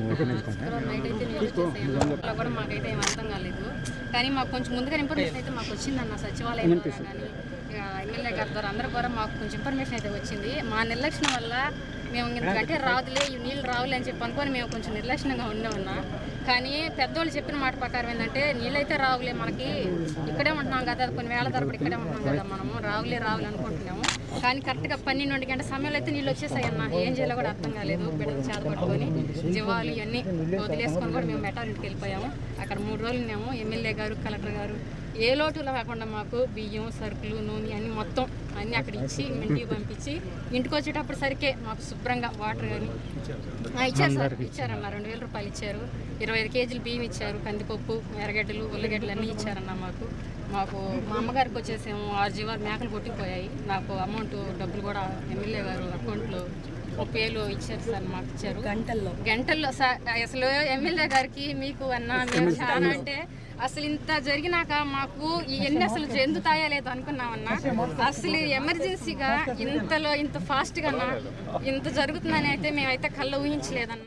శుక్రవారం నైట్ అయితే నీళ్ళు వచ్చేసాయి అలా కూడా మాకైతే ఏం అర్థం కాలేదు కానీ మాకు కొంచెం ముందుగా ఇన్ఫర్మేషన్ అయితే మాకు వచ్చిందన్న సచివాలయం ద్వారా కానీ ఇక ఎమ్మెల్యే గారి ద్వారా అందరి ద్వారా మాకు కొంచెం ఇన్ఫర్మేషన్ అయితే వచ్చింది మా నిర్లక్ష్యం వల్ల మేము ఇంతకంటే రాదులే ఈ నీళ్ళు రావులే అని చెప్పి అనుకొని మేము కొంచెం నిర్లక్ష్యంగా ఉన్నామన్నా కానీ పెద్దోళ్ళు చెప్పిన మాట ప్రకారం ఏంటంటే నీళ్ళైతే రావులే మనకి ఇక్కడే ఉంటున్నాం కదా కొన్ని వేల తరపుడు ఇక్కడే ఉంటున్నాం కదా మనము రావులే రావులే అనుకుంటున్నాము కానీ కరెక్ట్గా పన్నెండు గంటల సమయంలో అయితే నీళ్ళు వచ్చేసాయి అన్న ఏం చేయాలో కూడా అర్థం కాలేదు బిడ్డలు చేత పట్టుకొని జీవాలు ఇవన్నీ వదిలేసుకొని కూడా మేము మెటాలిటీకి వెళ్ళిపోయాము అక్కడ మూడు రోజులు ఉన్నాము ఎమ్మెల్యే గారు కలెక్టర్ గారు ఏ లోటు లేకుండా మాకు బియ్యం సరుకులు నూనె అన్ని మొత్తం అన్నీ అక్కడ ఇచ్చి ఇంటికి పంపించి ఇంటికి వచ్చేటప్పుడు సరికే మాకు శుభ్రంగా వాటర్ కానీ ఆ, ఇచ్చారు సార్ ఇచ్చారన్న రెండు వేల రూపాయలు ఇచ్చారు ఇరవై ఐదు కేజీలు బియ్యం ఇచ్చారు కందిపప్పు ఎర్రగడ్డలు ఉల్లగడ్డలు అన్నీ ఇచ్చారన్న మాకు మాకు మా అమ్మగారికి వచ్చేసేమో ఆరు జీవాలు మేకలు కొట్టిపోయాయి నాకు అమౌంట్ డబ్బులు కూడా ఎమ్మెల్యే గారు అకౌంట్లో ముప్పై వేలు ఇచ్చారు సార్ మాకు ఇచ్చారు గంటల్లో గంటల్లో సార్ అసలు ఎమ్మెల్యే గారికి మీకు అన్న మేము చాలా అంటే అసలు ఇంత జరిగినాక మాకు ఇవన్నీ అసలు చెందుతాయా లేదు అనుకున్నామన్నా అసలు ఎమర్జెన్సీగా ఇంతలో ఇంత ఫాస్ట్గా ఇంత జరుగుతుందని అయితే మేమైతే కళ్ళ ఊహించలేదన్న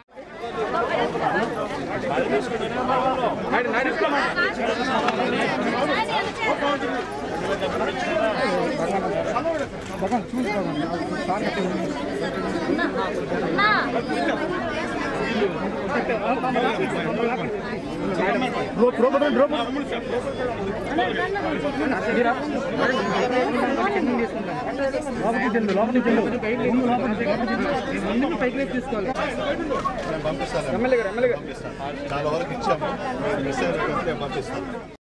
పంపిస్తాను చాలా వరకు ఇచ్చాము మెసేజ్ పంపిస్తాను